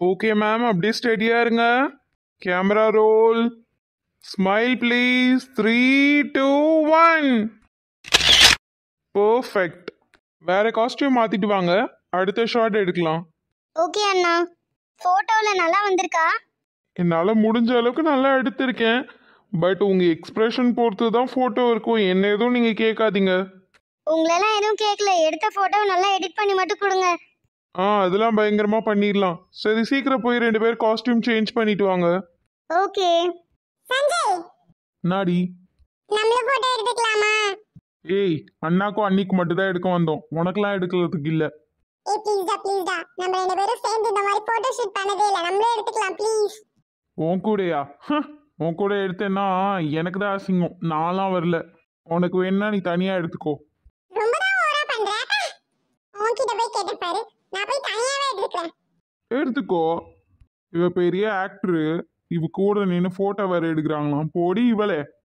okay ma'am அப்படியே ஸ்டெடியா இருங்க camera roll smile please three two one perfect வேற காஸ்டியூம் மாத்திட்டு வாங்க அடுத்த ஷாட் எடுக்கலாம் ஓகே அண்ணா ஃபோட்டோவில் நல்லா வந்திருக்கா என்னால் முடிஞ்ச அளவுக்கு நல்லா எடுத்திருக்கேன் பட் உங்கள் எக்ஸ்பிரஷன் பொறுத்து தான் ஃபோட்டோ இருக்கும் என்ன எதுவும் நீங்கள் கேட்காதீங்க உங்களெல்லாம் எதுவும் கேட்கல எடுத்த ஃபோட்டோ நல்லா எடிட் பண்ணி மட்டும் கொடுங்க ஆ அதெல்லாம் பயங்கரமாக பண்ணிடலாம் சரி சீக்கிரம் போய் ரெண்டு பேர் காஸ்டியூம் சேஞ்ச் பண்ணிட்டு வாங்க ஓகே சஞ்சய் நாடி நம்மளும் ஃபோட்டோ எடுத்துக்கலாமா ஏய் அண்ணாக்கும் அன்னிக்கு மட்டும் தான் எடுக்க வந்தோம் உனக்கெல்லாம் எடுக்கிறதுக்கு இல்லை ஏ ப்ளீஸ்டா ப்ளீஸ்டா நம்ம ரெண்டு பேரும் சேர்ந்து இந்த மாதிரி ஃபோட்டோ ஷூட் பண்ணதே இல்லை நம்மளே எடுத்துக்கலாம் ப்ளீஸ் உன் கூடயா ஹ், உன் கூட எடுத்தேன்னா எனக்கு தான் அசிங்கம் நான்லாம் வரல உனக்கு வேணா நீ தனியாக எடுத்துக்கோ ரொம்ப தான் ஓவரா பண்ற உன்கிட்ட போய் கேட்டு பாரு நான் போய் தனியாவே எடுத்துக்கிறேன் எடுத்துக்கோ இவ பெரிய ஆக்டரு இவ கூட நின்று ஃபோட்டோ வேற எடுக்கிறாங்களாம் போடி இவளே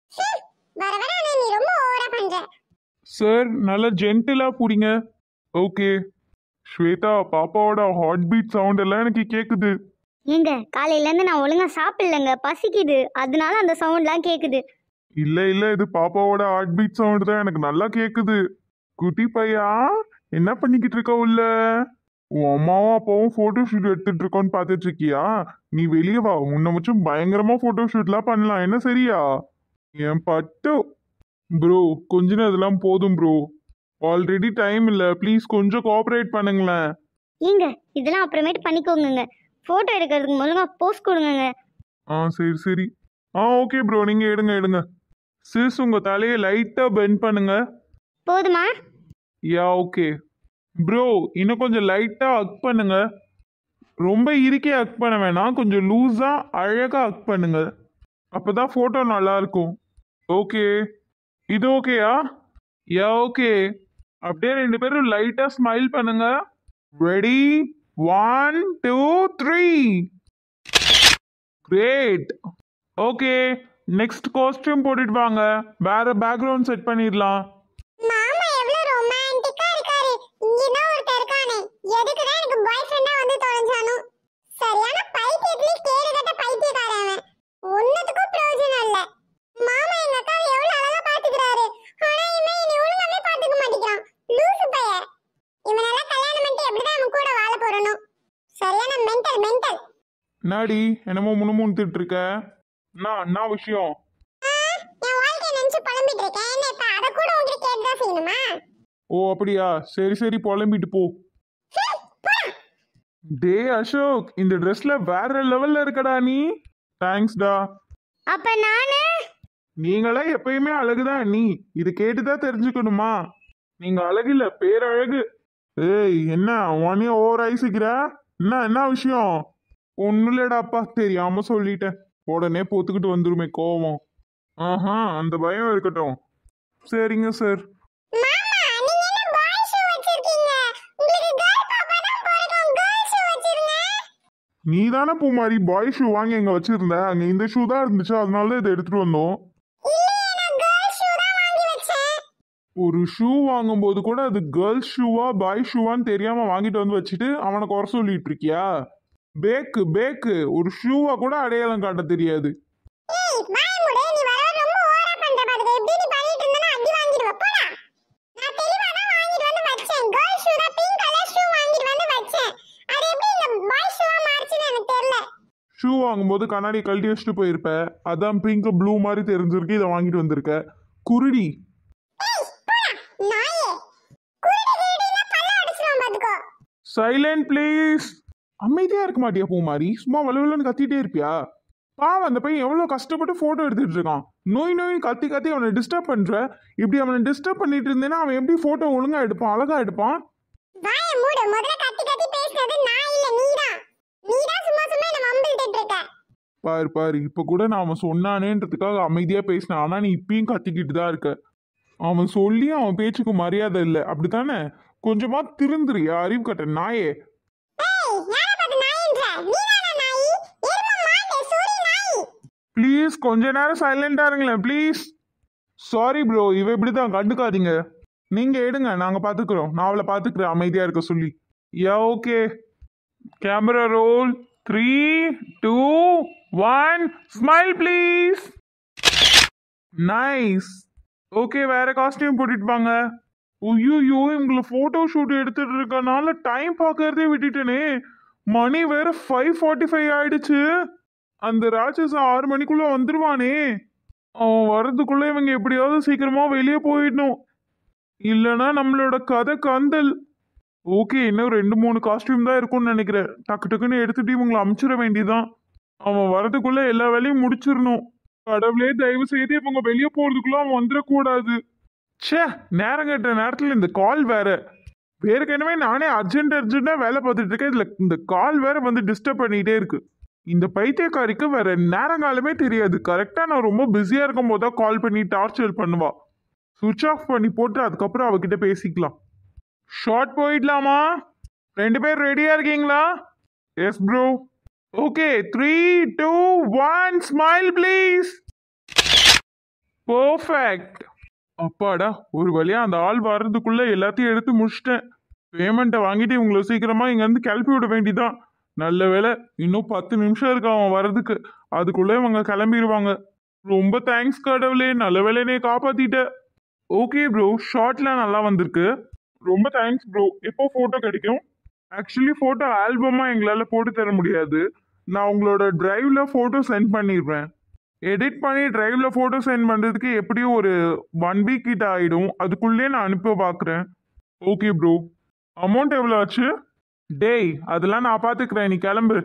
வர வர ஆனா நீ ரொம்ப ஓவரா பண்ற சார் நல்லா ஜென்டிலாக பிடிங்க ஓகே ஸ்வேதா பாப்பாவோட ஹார்ட் பீட் சவுண்ட் எல்லாம் எனக்கு கேட்குது ஏங்க காலையில இருந்து நான் ஒழுங்கா சாப்பிடலங்க பசிக்குது அதனால அந்த சவுண்ட்லாம் கேக்குது இல்ல இல்ல இது பாப்பாவோட ஹார்ட் பீட் சவுண்ட் தான் எனக்கு நல்லா கேக்குது குட்டி பையா என்ன பண்ணிக்கிட்டு இருக்க உள்ள உன் அம்மாவும் அப்பாவும் போட்டோ ஷூட் எடுத்துட்டு இருக்கோன்னு பார்த்துட்டு இருக்கியா நீ வெளியே வா உன்னை வச்சும் பயங்கரமா போட்டோ ஷூட்லாம் பண்ணலாம் என்ன சரியா என் பட்டு ப்ரோ கொஞ்ச நேரம் இதெல்லாம் போதும் ப்ரோ ஆல்ரெடி டைம் இல்லை ப்ளீஸ் கொஞ்சம் கோஆப்ரேட் பண்ணுங்களேன் ஏங்க இதெல்லாம் அப்புறமேட்டு பண்ணிக்கோங்க ஃபோட்டோ எடுக்கிறதுக்கு ஒழுங்கா போஸ்ட் கொடுங்கங்க ஆ சரி சரி ஆ ஓகே ப்ரோ நீங்கள் எடுங்க எடுங்க சிஸ் உங்கள் தலையை லைட்டாக பெண்ட் பண்ணுங்க போதுமா யா ஓகே ப்ரோ இன்னும் கொஞ்சம் லைட்டாக அக் பண்ணுங்க ரொம்ப இறுக்கே அக் பண்ண வேணாம் கொஞ்சம் லூஸாக அழகாக அக் பண்ணுங்க அப்போ தான் ஃபோட்டோ நல்லாயிருக்கும் ஓகே இது ஓகேயா யா ஓகே அப்படியே ரெண்டு பேரும் லைட்டாக ஸ்மைல் பண்ணுங்க ready one two three great okay next costume போட்டுட்டு வாங்க வேற பேக்ரவுண்ட் செட் பண்ணிடலாம் மாமா எவ்வளவு ரொமான்டிக்கா இருக்காரு இங்க தான் ஒருத்தர் இருக்கானே எதுக்கு தான் எனக்கு பாய் ஃப்ரெண்டா வந்து தொலைஞ்சானோ சரியான பைத்தியத்திலே கேடு கட்ட பைத்தியக்காரன் அவன் ஒன்னத்துக்கும் பிரயோஜனம் இல்ல மாமா எங்க அக்காவை எவ்வளவு அழகா பாத்துக்கிறாரு ஆனா இவன் என்னை ஒழுங்காவே பாத்துக்க மாட்டேங்கிறான் லூசு பையன் இவனெல்லாம் கல்யாணம் பண்ணிட்டு எப்படிதான் அவன் கூட வாழ போறணும் சரியான மென்டல் மென்டல் நாடி என்னமோ முணுமுணுத்துட்டு இருக்க அண்ணா அண்ணா விஷயம் என் வாழ்க்கைய நினைச்சு புலம்பிட்டு இருக்கேன் என்ன இப்ப அத கூட உங்ககிட்ட கேட்டுதான் செய்யணுமா ஓ அப்படியா சரி சரி புலம்பிட்டு போ டே அசோக் இந்த ட்ரெஸ்ல வேற லெவல்ல இருக்கடா நீ தேங்க்ஸ்டா அப்ப நானு நீங்களே எப்பயுமே அழகுதான் நீ இது கேட்டுதான் தெரிஞ்சுக்கணுமா நீங்க அழகில்ல பேரழகு ஏய் என்ன உனையும் ஓவர் ஐசிக்கிற என்ன என்ன விஷயம் ஒன்றும் இல்லடாப்பா தெரியாம சொல்லிட்டேன் உடனே பொத்துக்கிட்டு வந்துருமே கோவம் ஆஹா அந்த பயம் இருக்கட்டும் சரிங்க சார் மாமா நீங்க என்ன பாய் ஷூ வச்சிருக்கீங்க உங்களுக்கு கேர்ள் பாப்பா தான் பிறக்கும் கேர்ள் ஷூ வச்சிருங்க நீ தானே பூமாரி பாய் ஷூ வாங்கி எங்க வச்சிருந்த அங்க இந்த ஷூ தான் இருந்துச்சு அதனால தான் இதை எடுத்துட்டு வந்தோம் இல்லையே நான் கேர்ள் ஷூ தான் வாங்கி வச்சேன் ஒரு ஷூ வாங்கும்போது கூட அது கேர்ள்ஸ் ஷூவா பாய் ஷூவான்னு தெரியாம வாங்கிட்டு வந்து வச்சுட்டு அவனை குறை சொல்லிட்டு இருக்கியா பேக்கு பேக்கு ஒரு ஷூவா கூட அடையாளம் காட்ட தெரியாது ஏய் வாய் மூடு நீ வர வர ரொம்ப ஓவரா பண்ற பாருங்க எப்படி நீ பண்ணிட்டு இருந்தனா அடி வாங்கிடுவ போடா நான் தெளிவா தான் வாங்கிட்டு வந்து வச்சேன் கேர்ள் ஷூ தான் பிங்க் கலர் ஷூ வாங்கிட்டு வந்து வச்சேன் அது எப்படி இந்த பாய் ஷூவா மாறுச்சுன்னு எனக்கு தெரியல ஷூ வாங்கும்போது கண்ணாடி கழட்டி வச்சுட்டு போயிருப்ப அதான் பிங்க் ப்ளூ மாதிரி தெரிஞ்சிருக்கு இதை வாங்கிட்டு வந்திருக்க குருடி ஏய் போடா நாயே குருடி குருடினா பல்ல அடிச்சிரும் பாத்துக்கோ சைலண்ட் ப்ளீஸ் அமைதியா இருக்க மாட்டியா பூமாரி சும்மா வலுவலன்னு கத்திட்டே இருப்பியா பாவம் அந்த பையன் எவ்வளோ கஷ்டப்பட்டு ஃபோட்டோ எடுத்துட்டு இருக்கான் நோய் நோய் கத்தி கத்தி அவனை டிஸ்டர்ப் பண்ற இப்படி அவனை டிஸ்டர்ப் பண்ணிட்டு இருந்தேன்னா அவன் எப்படி ஃபோட்டோ ஒழுங்கா எடுப்பான் அழகா எடுப்பான் வாய மூடு முதல்ல கத்தி கத்தி பேசுறது நான் இல்ல நீதான் நீதான் சும்மா சும்மா என்ன மம்பிள்ட்டு இருக்க பாரு பாரு இப்போ கூட நான் அவன் சொன்னானேன்றதுக்காக அமைதியாக பேசினான் ஆனால் நீ இப்பயும் கத்திக்கிட்டு தான் இருக்க அவன் சொல்லி அவன் பேச்சுக்கு மரியாதை இல்லை அப்படித்தானே கொஞ்சமா திருந்துறியா அறிவு கட்ட நாயே ஏய் யார பார்த்து நாயின்ற நீதானா நாயி எரும மாடு சூரி நாயி ப்ளீஸ் கொஞ்ச நேரம் சைலண்டா இருங்களேன் ப்ளீஸ் சாரி ப்ரோ இவ இப்படி தான் கண்டுக்காதீங்க நீங்க எடுங்க நாங்க பாத்துக்கிறோம் நான் அவளை பாத்துக்கிறேன் அமைதியா இருக்க சொல்லி yeah okay camera roll three two one smile please nice okay வேற காஸ்டியூம் போட்டுட்டு வாங்க ஐயோ இவங்களை ஃபோட்டோ ஷூட் எடுத்துட்டு இருக்கனால டைம் பார்க்கறதே விட்டுட்டேனே மணி வேற ஃபைவ் ஃபார்ட்டி ஃபைவ் ஆயிடுச்சு அந்த ராட்சசன் ஆறு மணிக்குள்ள வந்துருவானே அவன் வர்றதுக்குள்ள இவங்க எப்படியாவது சீக்கிரமா வெளியே போயிடணும் இல்லைன்னா நம்மளோட கதை கந்தல் ஓகே இன்னும் ரெண்டு மூணு காஸ்டியூம் தான் இருக்கும்னு நினைக்கிறேன் டக்கு டக்குன்னு எடுத்துட்டு இவங்களை அமுச்சிட வேண்டியதான் அவன் வரதுக்குள்ள எல்லா வேலையும் முடிச்சிடணும் கடவுளே தயவு செய்து இவங்க வெளியே போறதுக்குள்ள அவன் வந்துடக்கூடாது ச்சே நேரம் கட்ட நேரத்தில் இந்த கால் வேற ஏற்கனவே நானே அர்ஜென்ட் அர்ஜென்ட்டாக வேலை பார்த்துட்டு இருக்கேன் இதில் இந்த கால் வேற வந்து டிஸ்டர்ப் பண்ணிகிட்டே இருக்கு இந்த பைத்தியக்காரிக்கு வேற நேரங்காலமே தெரியாது கரெக்டாக நான் ரொம்ப பிஸியாக இருக்கும் போது தான் கால் பண்ணி டார்ச்சர் பண்ணுவா சுவிட்ச் ஆஃப் பண்ணி போட்டு அதுக்கப்புறம் அவகிட்ட பேசிக்கலாம் ஷார்ட் போயிடலாமா ரெண்டு பேர் ரெடியாக இருக்கீங்களா yes bro okay three two one smile please perfect அப்பாடா ஒரு வழியா அந்த ஆள் வர்றதுக்குள்ள எல்லாத்தையும் எடுத்து முடிச்சிட்டேன் பேமெண்ட்டை வாங்கிட்டு இவங்களை சீக்கிரமா இங்கேருந்து கிளப்பி விட வேண்டிதான் நல்ல வேலை இன்னும் பத்து நிமிஷம் இருக்கு அவன் வர்றதுக்கு அதுக்குள்ளே இவங்க கிளம்பிடுவாங்க ரொம்ப தேங்க்ஸ் கடவுளே நல்ல வேலையை காப்பாத்திட்ட ஓகே ப்ரோ ஷார்ட்ல நல்லா வந்திருக்கு ரொம்ப தேங்க்ஸ் ப்ரோ எப்போ ஃபோட்டோ கிடைக்கும் ஆக்சுவலி ஃபோட்டோ ஆல்பமாக எங்களால் போட்டு தர முடியாது நான் உங்களோட டிரைவ்ல ஃபோட்டோ சென்ட் பண்ணிடுறேன் எடிட் பண்ணி டிரைவ்ல ஃபோட்டோ சென்ட் பண்ணுறதுக்கு எப்படியும் ஒரு ஒன் வீக் கிட்ட ஆகிடும் அதுக்குள்ளே நான் அனுப்ப பார்க்குறேன் ஓகே ப்ரோ அமௌண்ட் எவ்வளோ ஆச்சு டேய் அதெல்லாம் நான் பார்த்துக்கிறேன் நீ கிளம்பு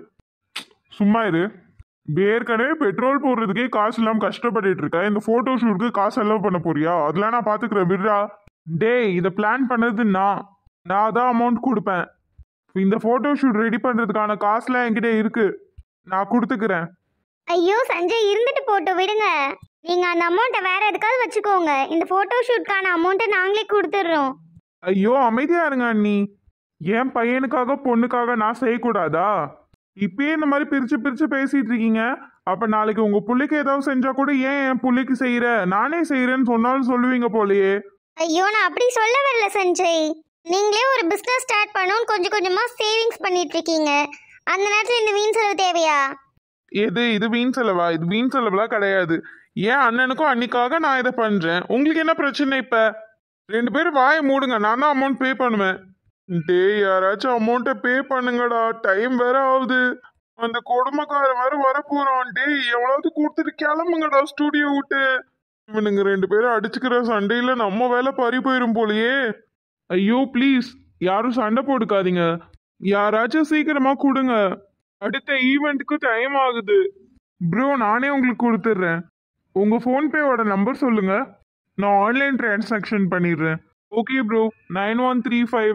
சும்மா இரு ஏற்கனவே பெட்ரோல் போடுறதுக்கே காசு இல்லாமல் கஷ்டப்பட்டுட்டு இருக்க இந்த ஃபோட்டோ ஷூட்டுக்கு காசு செலவு பண்ண போறியா அதெல்லாம் நான் பார்த்துக்கிறேன் விட்றா டேய் இதை பிளான் பண்ணது நான் நான் தான் அமௌண்ட் கொடுப்பேன் இந்த ஃபோட்டோ ஷூட் ரெடி பண்ணுறதுக்கான காசுலாம் என்கிட்ட இருக்கு நான் கொடுத்துக்கிறேன் ஐயோ சஞ்சய் இருந்துட்டு போட்டு விடுங்க நீங்க அந்த அமௌண்ட்டை வேற எதுக்காவது வச்சுக்கோங்க இந்த போட்டோ ஷூட்கான அமௌண்ட்டை நாங்களே கொடுத்துட்றோம் ஐயோ அமைதியா இருங்க அண்ணி என் பையனுக்காக பொண்ணுக்காக நான் செய்யக்கூடாதா இப்பயே இந்த மாதிரி பிரிச்சு பிரிச்சு பேசிட்டு இருக்கீங்க அப்ப நாளைக்கு உங்க புள்ளைக்கு ஏதாவது செஞ்சா கூட ஏன் என் புள்ளைக்கு செய்யற நானே செய்யறேன்னு சொன்னாலும் சொல்லுவீங்க போலயே ஐயோ நான் அப்படி சொல்ல வரல சஞ்சய் நீங்களே ஒரு பிஸ்னஸ் ஸ்டார்ட் பண்ணணும்னு கொஞ்சம் கொஞ்சமா சேவிங்ஸ் பண்ணிட்டு இருக்கீங்க அந்த நேரத்தில் இந்த வீண் செலவு தேவையா எது இது வீண் செலவா இது வீண் செலவுலாம் கிடையாது ஏன் அண்ணனுக்கும் அன்னிக்காக நான் இதை பண்றேன் உங்களுக்கு என்ன பிரச்சனை இப்ப ரெண்டு பேரும் வாயை மூடுங்க நான் தான் அமௌண்ட் பே பண்ணுவேன் டேய் யாராச்சும் அமௌண்ட்டை பே பண்ணுங்கடா டைம் வேற ஆகுது அந்த கொடுமைக்காரன் வேற வர போறான் டேய் எவ்வளவு கொடுத்துட்டு கிளம்புங்கடா ஸ்டூடியோ விட்டு இவனுங்க ரெண்டு பேரும் அடிச்சுக்கிற சண்டையில நம்ம வேலை பறி போயிரும் போலயே ஐயோ ப்ளீஸ் யாரும் சண்டை போட்டுக்காதீங்க யாராச்சும் சீக்கிரமா கொடுங்க அடுத்த ஈவெண்ட்டுக்கு டைம் ஆகுது ப்ரோ நானே உங்களுக்கு கொடுத்துட்றேன் உங்க ஃபோன்பேவோட நம்பர் சொல்லுங்க நான் ஆன்லைன் டிரான்சாக்ஷன் பண்ணிடுறேன் okay bro nine one three five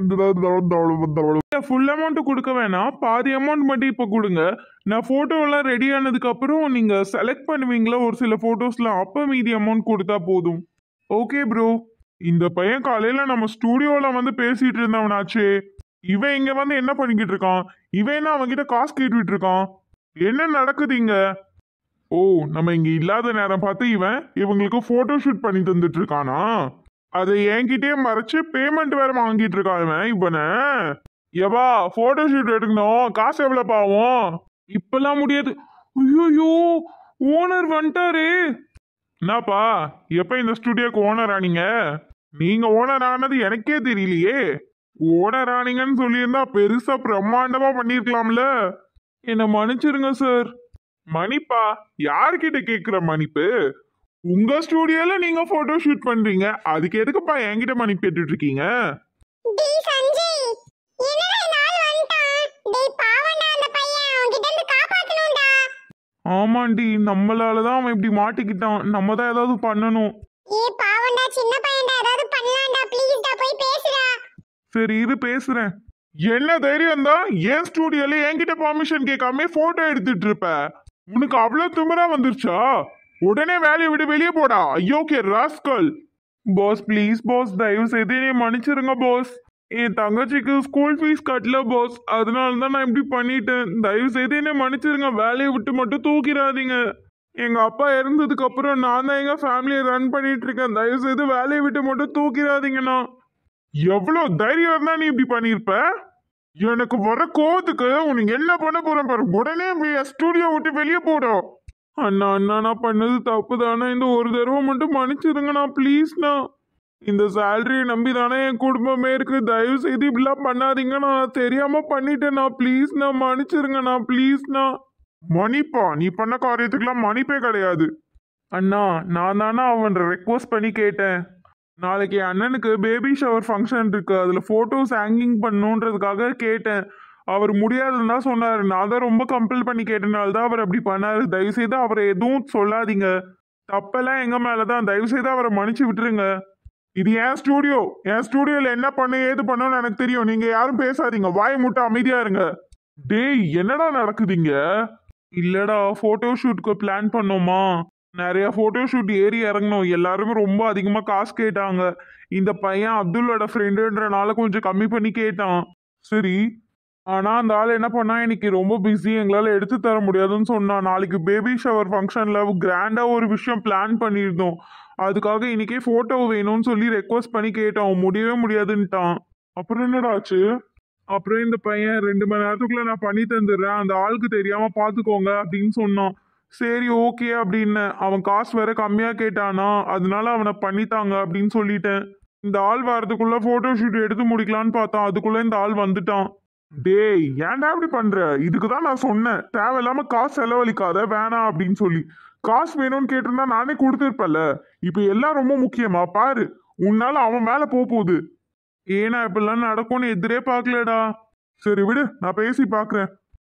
full amount கொடுக்க வேணாம் பாதி அமௌண்ட் மட்டும் இப்போ கொடுங்க நான் ஃபோட்டோலாம் ரெடி ஆனதுக்கப்புறம் நீங்கள் செலக்ட் பண்ணுவீங்களா ஒரு சில ஃபோட்டோஸ்லாம் அப்போ மீதி அமௌண்ட் கொடுத்தா போதும் ஓகே ப்ரோ இந்த பையன் காலையில் நம்ம ஸ்டூடியோவில் வந்து பேசிட்டு இருந்தவனாச்சே இவன் இங்கே வந்து என்ன பண்ணிக்கிட்டு இருக்கான் இவன் என்ன அவன்கிட்ட காசு கேட்டுட்டு இருக்கான் என்ன நடக்குது இங்க ஓ நம்ம இங்க இல்லாத நேரம் பார்த்து இவன் இவங்களுக்கு போட்டோ ஷூட் பண்ணி தந்துட்டு இருக்கானா அதை என்கிட்டயே மறைச்சு பேமெண்ட் வேற வாங்கிட்டு இருக்கான் இவன் இவனை எவா போட்டோ ஷூட் எடுக்கணும் காசு எவ்வளவு பாவம் இப்பெல்லாம் முடியாது ஐயோ ஓனர் வந்துட்டாரு என்னப்பா எப்ப இந்த ஸ்டுடியோக்கு ஓனர் ஆனீங்க நீங்க ஓனர் ஆனது எனக்கே தெரியலையே ஓனர் ஆனீங்கன்னு சொல்லியிருந்தா பெருசா பிரம்மாண்டமா பண்ணிருக்கலாம்ல என்ன மன்னிச்சிருங்க சார் மன்னிப்பா யார்கிட்ட கேக்குற மன்னிப்பு உங்க ஸ்டூடியோல நீங்க போட்டோ ஷூட் பண்றீங்க அதுக்கு எதுக்குப்பா என்கிட்ட மன்னிப்பு கேட்டுட்டு இருக்கீங்க டேய் சஞ்சய் என்னடா இந்த ஆள் வந்துட்டான் டேய் பாவம்டா அந்த பையன் அவன்கிட்ட இருந்து காப்பாத்தணும்டா ஆமாண்டி நம்மளால தான் அவன் இப்படி மாட்டிக்கிட்டான் நம்ம தான் ஏதாவது பண்ணணும் ஏ பாவம்டா சின்ன பையன்டா ஏதாவது பண்ணலாம்டா ப்ளீஸ்டா போய் பேசுடா சரி இரு பேசுறேன் என்ன தைரியம் தான் என் ஸ்டூடியோல என்கிட்ட பர்மிஷன் கேட்காம போட்டோ எடுத்துட்டு இருப்ப உனக்கு அவ்வளவு திமிரா வந்துருச்சா உடனே வேலையை விட்டு வெளியே போடா ஐயோ கே ராஸ்கல் பாஸ் ப்ளீஸ் பாஸ் தயவு செய்து என்னை மன்னிச்சிருங்க பாஸ் என் தங்கச்சிக்கு ஸ்கூல் ஃபீஸ் கட்டல பாஸ் அதனால தான் நான் இப்படி பண்ணிட்டேன் தயவு செய்து என்னை மன்னிச்சிருங்க வேலையை விட்டு மட்டும் தூக்கிடாதீங்க எங்க அப்பா இறந்ததுக்கு அப்புறம் நான் தான் எங்க ஃபேமிலியை ரன் பண்ணிட்டு இருக்கேன் தயவு செய்து வேலையை விட்டு மட்டும் தூக்கிடாதீங்கண்ணா எவ்வளோ தைரியம் இருந்தா நீ இப்படி பண்ணியிருப்ப எனக்கு வர கோவத்துக்கு உனக்கு என்ன பண்ண போறேன் பாரு உடனே ஸ்டூடியோ விட்டு வெளியே போடும் அண்ணா அண்ணா நான் பண்ணது தப்பு தானே இந்த ஒரு தடவை மட்டும் மன்னிச்சிருங்கண்ணா ப்ளீஸ்ண்ணா இந்த சேலரியை நம்பி தானே என் குடும்பமே இருக்கு தயவு செய்து இப்படிலாம் பண்ணாதீங்கண்ணா நான் தெரியாம பண்ணிட்டேண்ணா ப்ளீஸ்ண்ணா மன்னிச்சிருங்கண்ணா ப்ளீஸ்ண்ணா மன்னிப்பா நீ பண்ண காரியத்துக்குலாம் மன்னிப்பே கிடையாது அண்ணா நான் தானே அவன் ரெக்வஸ்ட் பண்ணி கேட்டேன் நாளைக்கு என் அண்ணனுக்கு பேபி ஷவர் ஃபங்க்ஷன் இருக்கு அதுல போட்டோஸ் ஹேங்கிங் பண்ணணுன்றதுக்காக கேட்டேன் அவர் முடியாதுன்னு தான் சொன்னார் நான் தான் ரொம்ப கம்பல் பண்ணி கேட்டனால தான் அவர் அப்படி பண்ணாரு தயவு செய்து அவரை எதுவும் சொல்லாதீங்க தப்பெல்லாம் எங்க மேலதான் தயவு செய்து அவரை மன்னிச்சு விட்டுருங்க இது என் ஸ்டூடியோ என் ஸ்டூடியோல என்ன பண்ண ஏது பண்ணணும்னு எனக்கு தெரியும் நீங்க யாரும் பேசாதீங்க வாய் முட்டை அமைதியா இருங்க டேய் என்னடா நடக்குதுங்க இல்லடா போட்டோ ஷூட்க்கு பிளான் பண்ணோமா நிறைய போட்டோ ஷூட் ஏறி இறங்கணும் எல்லாருமே ரொம்ப அதிகமா காசு கேட்டாங்க இந்த பையன் அப்துல்லோட ஃப்ரெண்டுன்றனால கொஞ்சம் கம்மி பண்ணி கேட்டான் சரி ஆனா அந்த ஆள் என்ன பண்ணா இன்னைக்கு ரொம்ப பிஸி எங்களால எடுத்து தர முடியாதுன்னு சொன்னான் நாளைக்கு பேபி ஷவர் ஃபங்க்ஷன்ல கிராண்டா ஒரு விஷயம் பிளான் பண்ணியிருந்தோம் அதுக்காக இன்னைக்கே போட்டோ வேணும்னு சொல்லி ரெக்வஸ்ட் பண்ணி கேட்டோம் முடியவே முடியாதுன்ட்டான் அப்புறம் என்னடா ஆச்சு அப்புறம் இந்த பையன் ரெண்டு மணி நேரத்துக்குள்ள நான் பண்ணி தந்துடுறேன் அந்த ஆளுக்கு தெரியாம பாத்துக்கோங்க அப்படின்னு சொன்னான் சரி ஓகே அப்படின்னு அவன் காசு வேற கம்மியா கேட்டானா அதனால அவனை பண்ணித்தாங்க அப்படின்னு சொல்லிட்டேன் இந்த ஆள் வரதுக்குள்ள போட்டோ ஷூட் எடுத்து முடிக்கலான்னு பார்த்தான் அதுக்குள்ள இந்த ஆள் வந்துட்டான் டேய் ஏன்டா இப்படி பண்ற இதுக்கு தான் நான் சொன்னேன் தேவையில்லாம காசு செலவழிக்காத வேணாம் அப்படின்னு சொல்லி காசு வேணும்னு கேட்டிருந்தா நானே கொடுத்துருப்பேன்ல இப்போ எல்லாம் ரொம்ப முக்கியமா பாரு உன்னால அவன் மேல போக போகுது ஏன்னா இப்படிலாம் நடக்கும்னு எதிரே பார்க்கலடா சரி விடு நான் பேசி பார்க்கறேன்